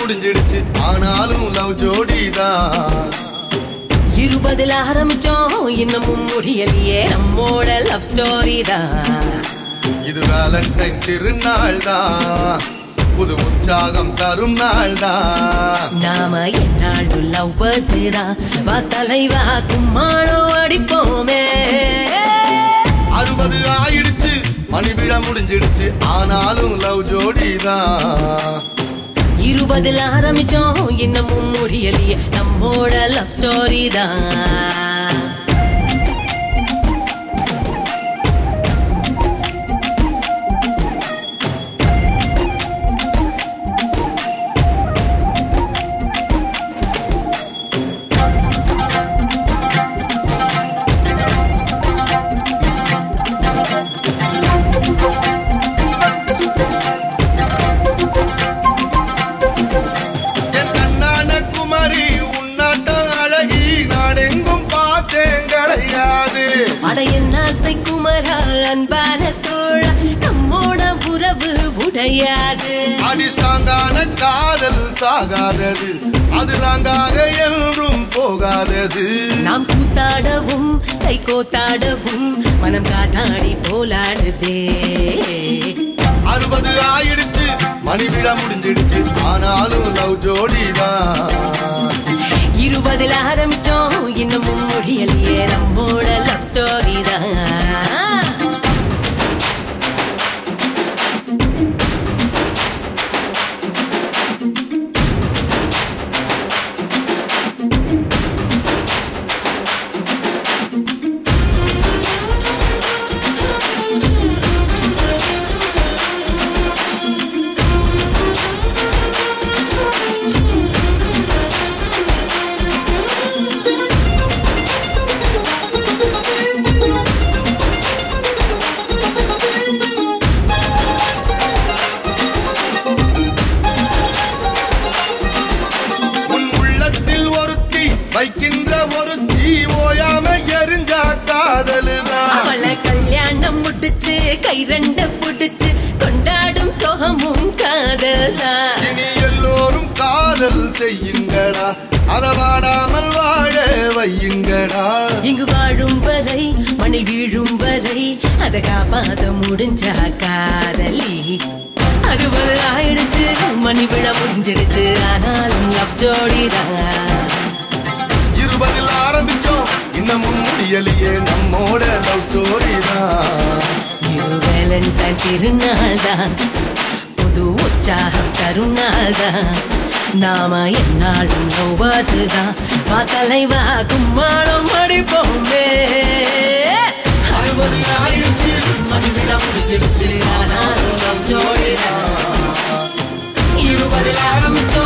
முடிஞ்சிடுச்சு ஆனாலும் லவ் ஜோடிதான் இருபதுல ஆரம்பிச்சோம் இன்னமும் முடியலையே நம்மோட லவ் ஸ்டோரி தான் இது வேலண்டைன் திருநாள் தான் புது உற்சாகம் தரும் நாள் தான் நாம என்னாலும் லவ் பேர்ட்ஸ் தான் வா தலைவா கும்மாளம் அடிப்போமே அறுபது ஆயிடுச்சு மணி விழ முடிஞ்சிடுச்சு ஆனாலும் லவ் ஜோடிதான் இருபதுல ஆரம்பிச்சோம் இன்னமும் முடியலையே நம்மோட லவ் ஸ்டோரி தான் என் கண்ணான குமரி உன்னாட்டம் அழகி நாடெங்கும் பார்த்தேன் கிடையாது அட என்ன ஆசை குமரா அன்பான தோழ நம்மோட உறவு உடையாது அடிஸ்டாங்கான காதல் சாகாதது அது நாங்காக என்றும் போகாதது நாம் கூத்தாடவும் கை கோத்தாடவும் மனம் காட்டாடி போலாடுதே அறுபது ஆயிடுச்சு மணி விழ முடிஞ்சிடுச்சு ஆனாலும் லவ் ஜோடிதான் இருபதுல ஆரம்பிச்சோம் இன்னமும் முடியலையே நம்மோட லவ் ஸ்டோரி தான் உன் உள்ளத்தில் ஒருத்தி வைக்கின்ற ஒருத்தி ஓயாம எரிஞ்சா காதலுதான் அவளை கல்யாணம் முடிச்சு கை ரெண்ட புடிச்சு கொண்டாடும் சொகமும் காதல் தான் இனி எல்லோரும் காதல் செய்யுங்கடா அத வாடாமல் வாழ வையுங்கடா இங்கு வாழும் வரை மணி வீழும் வரை அத காப்பாத முடிஞ்சா காதலி அறுபது ஆயிடுச்சு மணி விழ முடிஞ்சிடுச்சு ஆனாலும் லவ் ஜோடிதான் இருபதில் ஆரம்பிச்சோம் இன்னமும் முடியலையே நம்மோட லவ் ஸ்டோரி தான் இது வேலண்டைன் திருநாள் தான் புது உற்சாகம் தரும் நாள் தான் நாம என்னாலும் நோவாதுதான் வா தலைவா கும்மாளம் அடிப்போமே அறுபது ஆயிடுச்சு மணி விழ முடிஞ்சிடுச்சு ஆனாலும் லவ் ஜோடிதான் இருபதில் ஆரம்பிச்சோம்